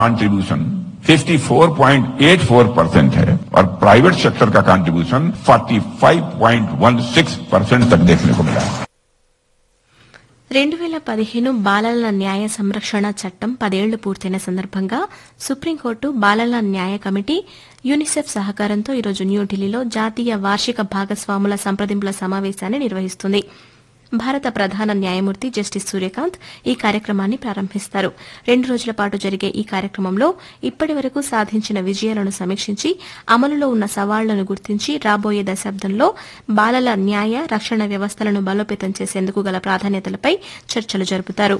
contribution 54.84 percent है और private sector का कंट्रीब्यूशन 45.16 परसेंट तक देखने को मिला है రెండు వేల పదిహేను బాలల న్యాయ సంరక్షణ చట్టం పదేళ్లు పూర్తయిన సందర్భంగా సుప్రీంకోర్టు బాలల న్యాయ కమిటీ యూనిసెఫ్ సహకారంతో ఈరోజు న్యూఢిల్లీలో జాతీయ వార్షిక భాగస్వాముల సంప్రదింపుల సమావేశాన్ని నిర్వహిస్తుంది భారత ప్రధాన న్యాయమూర్తి జస్టిస్ సూర్యకాంత్ ఈ కార్యక్రమాన్ని ప్రారంభిస్తారు రెండు రోజుల పాటు జరిగే ఈ కార్యక్రమంలో ఇప్పటి వరకు సాధించిన విజయాలను సమీక్షించి అమలులో ఉన్న సవాళ్లను గుర్తించి రాబోయే దశాబ్దంలో బాలల న్యాయ రక్షణ వ్యవస్థలను బలోపేతం చేసేందుకు గల ప్రాధాన్యతలపై చర్చలు జరుపుతారు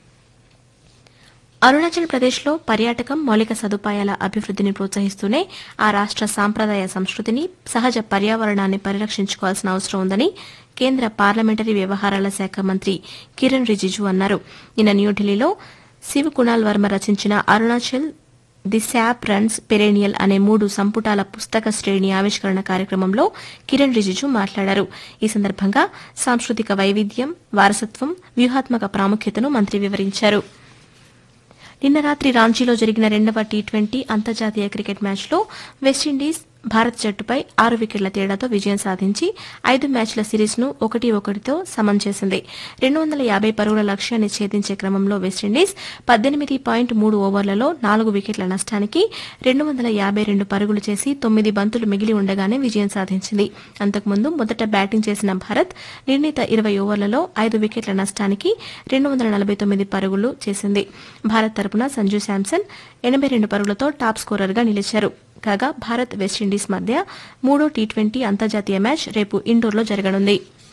అరుణాచల్ ప్రదేశ్లో పర్యాటకం మౌలిక సదుపాయాల అభివృద్దిని ప్రోత్సహిస్తూనే ఆ రాష్ట సాంప్రదాయ సంస్కృతిని సహజ పర్యావరణాన్ని పరిరక్షించుకోవాల్సిన అవసరం ఉందని కేంద్ర పార్లమెంటరీ వ్యవహారాల శాఖ మంత్రి కిరణ్ రిజిజు అన్నారు నిన్న న్యూఢిల్లీలో శివ్ కుణాల్ వర్మ రచించిన Arunachal the sap runs perennial అనే మూడు సంపుటాల పుస్తక శ్రేణి ఆవిష్కరణ కార్యక్రమంలో కిరణ్ రిజిజు మాట్లాడారు ఈ సందర్భంగా సాంస్కృతిక వైవిధ్యం వారసత్వం వ్యూహాత్మక ప్రాముఖ్యతను మంత్రి వివరించారు నిన్న రాత్రి రాంచీలో జరిగిన రెండవ టీ ట్వంటీ అంతర్జాతీయ క్రికెట్ మ్యాచ్లో వెస్టిండీస్ భారత్ జట్టుపై ఆరు వికెట్ల తేడాతో విజయం సాధించి ఐదు మ్యాచ్ల సిరీస్ను ఒకటి ఒకటితో సమం చేసింది రెండు వందల యాబై పరుగుల లక్ష్యాన్ని ఛేదించే క్రమంలో వెస్టిండీస్ పద్దెనిమిది పాయింట్ మూడు ఓవర్లలో నాలుగు వికెట్ల నష్టానికి రెండు వందల యాబై రెండు పరుగులు చేసి తొమ్మిది బంతులు మిగిలి ఉండగానే విజయం సాధించింది అంతకుముందు మొదట బ్యాటింగ్ చేసిన భారత్ నిర్ణీత ఇరవై ఓవర్లలో ఐదు వికెట్ల నష్టానికి రెండు వందల నలభై తొమ్మిది పరుగులు చేసింది భారత్ తరపున సంజు శాంసన్ ఎనబై రెండు పరుగులతో టాప్ స్కోరర్గా నిలిచారు కాగా భారత్ వెస్టిండీస్ మధ్య మూడో టీ ట్వంటీ అంతర్జాతీయ మ్యాచ్ రేపు ఇండోర్లో జరగనుంది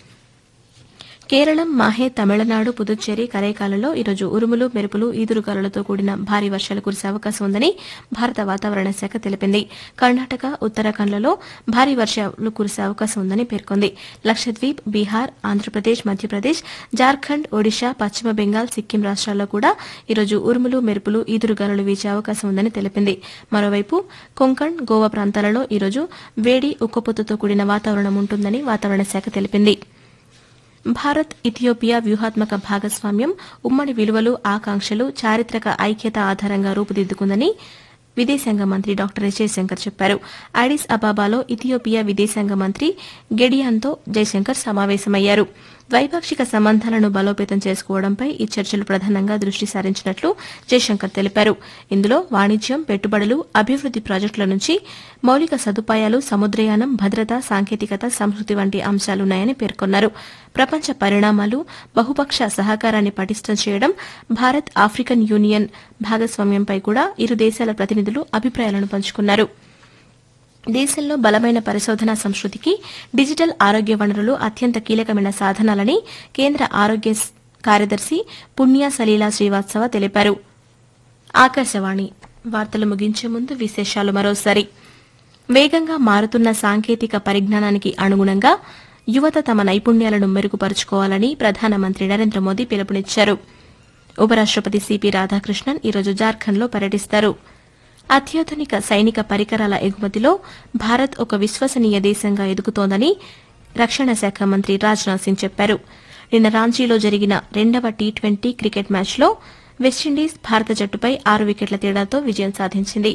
కేరళం మాహే తమిళనాడు పుదుచ్చేరి కరైకాలలో ఈరోజు ఉరుములు మెరుపులు ఈదురుగాలులతో కూడిన భారీ వర్షాలు కురిసే అవకాశం ఉందని భారత వాతావరణ శాఖ తెలిపింది కర్ణాటక ఉత్తరాఖండ్లలో భారీ వర్షాలు కురిసే అవకాశం ఉందని పేర్కొంది లక్షద్వీప్ బీహార్ ఆంధ్రప్రదేశ్ మధ్యప్రదేశ్ జార్ఖండ్ ఒడిషా పశ్చిమ బెంగాల్ సిక్కిం రాష్ట్రాల్లో కూడా ఈరోజు ఉరుములు మెరుపులు ఈదురుగాలులు వీచే అవకాశం ఉందని తెలిపింది మరోవైపు కొంకణ్ గోవా ప్రాంతాలలో ఈరోజు వేడి ఉక్కపోతతో కూడిన వాతావరణం ఉంటుందని వాతావరణ శాఖ తెలిపింది భారత్ ఇథియోపియా వ్యూహాత్మక భాగస్వామ్యం ఉమ్మడి విలువలు ఆకాంక్షలు చారిత్రక ఐక్యత ఆధారంగా రూపుదిద్దుకుందని విదేశాంగ మంత్రి డాక్టర్ ఎస్ జయశంకర్ చెప్పారు అడిస్ అబాబాలో ఇథియోపియా విదేశాంగ మంత్రి గెడియాన్తో జయశంకర్ సమావేశమయ్యారు ద్వైపాక్షిక సంబంధాలను బలోపేతం చేసుకోవడంపై ఈ చర్చలు ప్రధానంగా దృష్టి సారించినట్లు జయశంకర్ తెలిపారు ఇందులో వాణిజ్యం పెట్టుబడులు అభివృద్ది ప్రాజెక్టుల నుంచి మౌలిక సదుపాయాలు సముద్రయానం భద్రత సాంకేతికత సంస్కృతి వంటి అంశాలున్నాయని పేర్కొన్నారు ప్రపంచ పరిణామాలు బహుపక్ష సహకారాన్ని పటిష్టం చేయడం భారత్ ఆఫ్రికన్ యూనియన్ భాగస్వామ్యంపై కూడా ఇరు దేశాల ప్రతినిధులు అభిప్రాయాలను పంచుకున్నారు దేశంలో బలమైన పరిశోధనా సంస్కృతికి డిజిటల్ ఆరోగ్య వనరులు అత్యంత కీలకమైన సాధనాలని కేంద్ర ఆరోగ్య స్- కార్యదర్శి పుణ్య సలీలా శ్రీవాత్సవ తెలిపారు ఆకాశవాణి వార్తలు ముగించే ముందు విశేషాలు మరోసారి వేగంగా మారుతున్న సాంకేతిక పరిజ్ఞానానికి అనుగుణంగా యువత తమ నైపుణ్యాలను మెరుగుపరుచుకోవాలని ప్రధానమంత్రి నరేంద్ర మోదీ పిలుపునిచ్చారు ఉపరాష్టపతి సిపి రాధాకృష్ణన్ ఈరోజు జార్ఖండ్లో పర్యటిస్తారు అత్యాధునిక సైనిక పరికరాల ఎగుమతిలో భారత్ ఒక విశ్వసనీయ దేశంగా ఎదుగుతోందని రక్షణ శాఖ మంత్రి రాజ్నాథ్ సింగ్ చెప్పారు నిన్న రాంచీలో జరిగిన రెండవ టీ ట్వంటీ క్రికెట్ మ్యాచ్లో వెస్టిండీస్ భారత జట్టుపై ఆరు వికెట్ల తేడాతో విజయం సాధించింది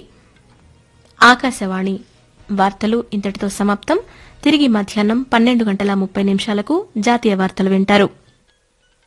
ఆకాశవాణి వార్తలు ఇంతటితో సమాప్తం తిరిగి మధ్యాహ్నం పన్నెండు గంటల ముప్పై నిమిషాలకు జాతీయ వార్తలు వింటారు